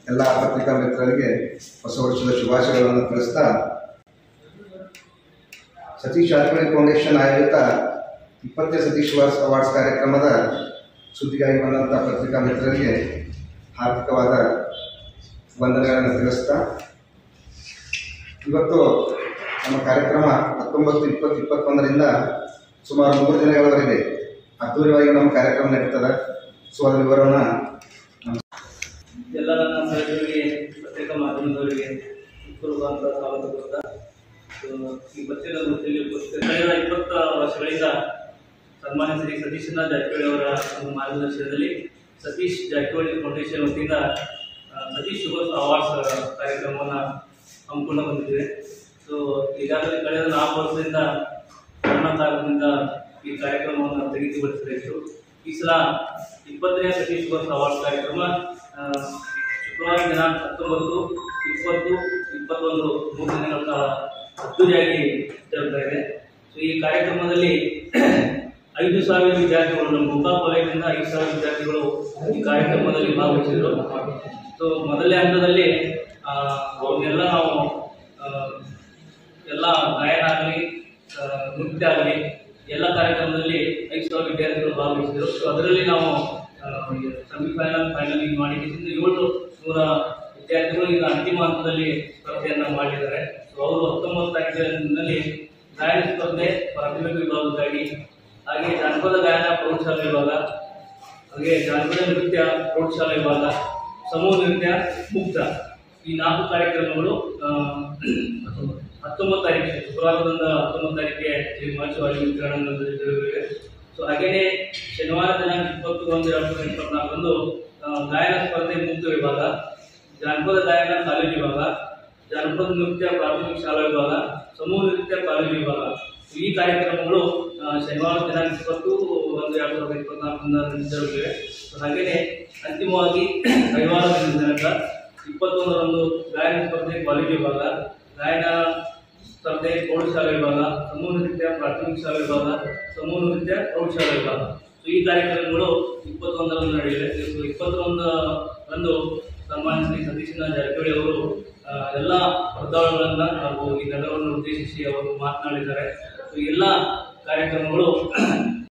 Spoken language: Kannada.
ಎಲ್ಲ ಪತ್ರಿಕಾ ಮಿತ್ರರಿಗೆ ಹೊಸ ವರ್ಷದ ಶುಭಾಶಯಗಳನ್ನು ತಿಳಿಸ್ತಾ ಸತೀಶ್ ಜಾರಕಿಹೊಳಿ ಫೌಂಡೇಶನ್ ಆಯೋಜಿತ ಇಪ್ಪತ್ತನೇ ಸತೀಶ್ ವಾರ್ಸ್ ಅವಾರ್ಡ್ಸ್ ಕಾರ್ಯಕ್ರಮದ ಸುದ್ದಿಗಾಗಿ ಬಂದಂಥ ಪತ್ರಿಕಾ ಮಿತ್ರರಿಗೆ ಹಾರ್ದಿಕವಾದ ವಂದನೆಗಳನ್ನು ತಿಳಿಸ್ತಾ ಇವತ್ತು ನಮ್ಮ ಕಾರ್ಯಕ್ರಮ ಹತ್ತೊಂಬತ್ತು ಇಪ್ಪತ್ತು ಇಪ್ಪತ್ತೊಂದರಿಂದ ಸುಮಾರು ಮೂರು ದಿನಗಳವರೆಗೆ ಅದ್ದೂರಿಯಾಗಿ ನಮ್ಮ ಕಾರ್ಯಕ್ರಮ ನಡೀತದೆ ಸೊ ಅದರ ವಿವರವನ್ನು ಎಲ್ಲ ನನ್ನ ಸಹೋದರಿಗೆ ಪತ್ರಿಕಾ ಮಾಧ್ಯಮದವರಿಗೆ ಪೂರ್ವಕವಾದ ಸ್ವಾಗತ ಕೊಡ್ತಾ ಸೊ, ಈ ಪತ್ರಿಕಾ ವೃತ್ತಿಯಲ್ಲಿ ಉಪಸ್ಥಿತ ಕಳೆದ ಇಪ್ಪತ್ತು ವರ್ಷಗಳಿಂದ ಸನ್ಮಾನ್ಯ ಶ್ರೀ ಸತೀಶನಾಥ್ ಜಾರಕಿಹೊಳಿ ಅವರ ಒಂದು ಮಾರ್ಗದರ್ಶನದಲ್ಲಿ ಸತೀಶ್ ಜಾರಕಿಹೊಳಿ ಫೌಂಡೇಶನ್ ವತಿಯಿಂದ ಆ, ಸತೀಶ್ ಶುಭ ಅವಾರ್ಡ್ಸ್ ಕಾರ್ಯಕ್ರಮವನ್ನು ಹಮ್ಮಿಕೊಂಡು ಬಂದಿದ್ದೇವೆ ಸೊ ಈಗಾಗಲೇ ಕಳೆದ ನಾಲ್ಕು ವರ್ಷದಿಂದ ಕರ್ನಾಟಕದಿಂದ ಈ ಕಾರ್ಯಕ್ರಮವನ್ನು ತೆಗೆದುಗೊಳಿಸಲಾಯಿತು ಈ ಸಲ ಇಪ್ಪತ್ತನೇ ಸತೀಶ್ ಶುಭ ಅವಾರ್ಡ್ಸ್ ಕಾರ್ಯಕ್ರಮ ಆ, ಶುಕ್ರವಾರ ದಿನಾಂಕ ಹತ್ತೊಂಬತ್ತು ಇಪ್ಪತ್ತು ಇಪ್ಪತ್ತೊಂದು ಮೂರು ದಿನಗಳ ಕಾಲ ಅದ್ದೂರಿಯಾಗಿ ಜರುಗ್ತಾ ಇದೆ ಸೊ ಈ ಕಾರ್ಯಕ್ರಮದಲ್ಲಿ ಐದು ಸಾವಿರ ವಿದ್ಯಾರ್ಥಿಗಳು ನಮ್ಮ ಮುಖಾ ಕಾಲೇಜಿನಿಂದ ಐದು ಸಾವಿರ ವಿದ್ಯಾರ್ಥಿಗಳು ಈ ಕಾರ್ಯಕ್ರಮದಲ್ಲಿ ಭಾಗವಹಿಸಿದರು ಸೊ ಮೊದಲನೇ ಹಂತದಲ್ಲಿ ಆ, ಅವ್ರನ್ನೆಲ್ಲ ನಾವು ಆ, ಎಲ್ಲ ಗಾಯನ ಆಗಲಿ ನೃತ್ಯ ಆಗಲಿ ಎಲ್ಲ ಕಾರ್ಯಕ್ರಮದಲ್ಲಿ ಐದು ಸಾವಿರ ವಿದ್ಯಾರ್ಥಿಗಳು ಭಾಗವಹಿಸಿದರು ಸೊ ಅದರಲ್ಲಿ ನಾವು ಸೆಮಿಫೈನಲ್ ಫೈನಲ್ ಈಗ ಮಾಡಿದ್ದರಿಂದ ಏಳು ನೂರ ವಿದ್ಯಾರ್ಥಿಗಳು ಈಗ ಅಂತಿಮ ಹಂತದಲ್ಲಿ ಸ್ಪರ್ಧೆಯನ್ನು ಮಾಡಿದ್ದಾರೆ ಸೊ ಅವರು ಹತ್ತೊಂಬತ್ತು ತಾರೀಕಿನಲ್ಲಿ ಗಾಯನ ಸ್ಪರ್ಧೆ ಪ್ರಾಥಮಿಕ ವಿಭಾಗಕ್ಕಾಗಿ ಹಾಗೆ ಜಾನಪದ ಗಾಯನ ಪ್ರೌಢಶಾಲಾ ವಿಭಾಗ ಹಾಗೆ ಜಾನಪದ ನೃತ್ಯ ಪ್ರೌಢಶಾಲಾ ವಿಭಾಗ ಸಮೂಹ ನೃತ್ಯ ಮುಕ್ತ ಈ ನಾಲ್ಕು ಕಾರ್ಯಕ್ರಮಗಳು ಆ, ಹತ್ತೊಂಬತ್ತು ತಾರೀಕು ಶುಕ್ರವಾರದಿಂದ ಹತ್ತೊಂಬತ್ತು ತಾರೀಕಿಗೆ ಶ್ರೀ ಮಹರ್ಷಿವಾಡಿ ವಿತರಣೆಯಲ್ಲಿ ಜರುಗಲಿವೆ ಸೊ ಹಾಗೆಯೇ ಶನಿವಾರ ದಿನಾಂಕ ಇಪ್ಪತ್ತು ಒಂದು ಎರಡು ಸಾವಿರದ ಇಪ್ಪತ್ನಾಲ್ಕರಂದು ಆ, ಗಾಯನ ಸ್ಪರ್ಧೆ ಮುಕ್ತ ವಿಭಾಗ ಜಾನಪದ ಗಾಯನ ಕಾಲೇಜು ವಿಭಾಗ ಜಾನಪದ ನೃತ್ಯ ಪ್ರಾಥಮಿಕ ಶಾಲಾ ವಿಭಾಗ ಸಮೂಹ ನೃತ್ಯ ಕಾಲೇಜು ವಿಭಾಗ ಈ ಕಾರ್ಯಕ್ರಮಗಳು ಆ, ಶನಿವಾರ ದಿನಾಂಕ ಇಪ್ಪತ್ತು ಒಂದು ಎರಡು ಸಾವಿರದ ಇಪ್ಪತ್ನಾಲ್ಕರಿಂದ ಜರುಗಲಿವೆ ಸೊ ಹಾಗೆಯೇ ಅಂತಿಮವಾಗಿ ರವಿವಾರ ದಿನಾಂಕ ಇಪ್ಪತ್ತೊಂದರಂದು ಗಾಯನ ಸ್ಪರ್ಧೆ ಕಾಲೇಜು ವಿಭಾಗ ಗಾಯನ ಸ್ಪರ್ಧೆ ಪ್ರೌಢಶಾಲಾ ವಿಭಾಗ ಸಮೂಹ ನೃತ್ಯ ಪ್ರಾಥಮಿಕ ಶಾಲಾ ವಿಭಾಗ ಸಮೂಹ ನೃತ್ಯ ಪ್ರೌಢಶಾಲಾ ವಿಭಾಗ ಸೊ ಈ ಕಾರ್ಯಕ್ರಮಗಳು ಇಪ್ಪತ್ತೊಂದರಂದು ನಡೆಯಲಿವೆ ಸೊ ಇಪ್ಪತ್ತೊಂದರಂದು ಸನ್ಮಾನ್ಯ ಶ್ರೀ ಸತೀಶನಾಥ್ ಜಾರಕಿಹೊಳಿ ಅವರು ಆ, ಎಲ್ಲ ಸ್ಪರ್ಧಾಳುಗಳನ್ನ ಹಾಗೂ ಈ ನಗರವನ್ನು ಉದ್ದೇಶಿಸಿ ಅವರು ಮಾತನಾಡಿದ್ದಾರೆ ಸೊ ಎಲ್ಲ ಕಾರ್ಯಕ್ರಮಗಳು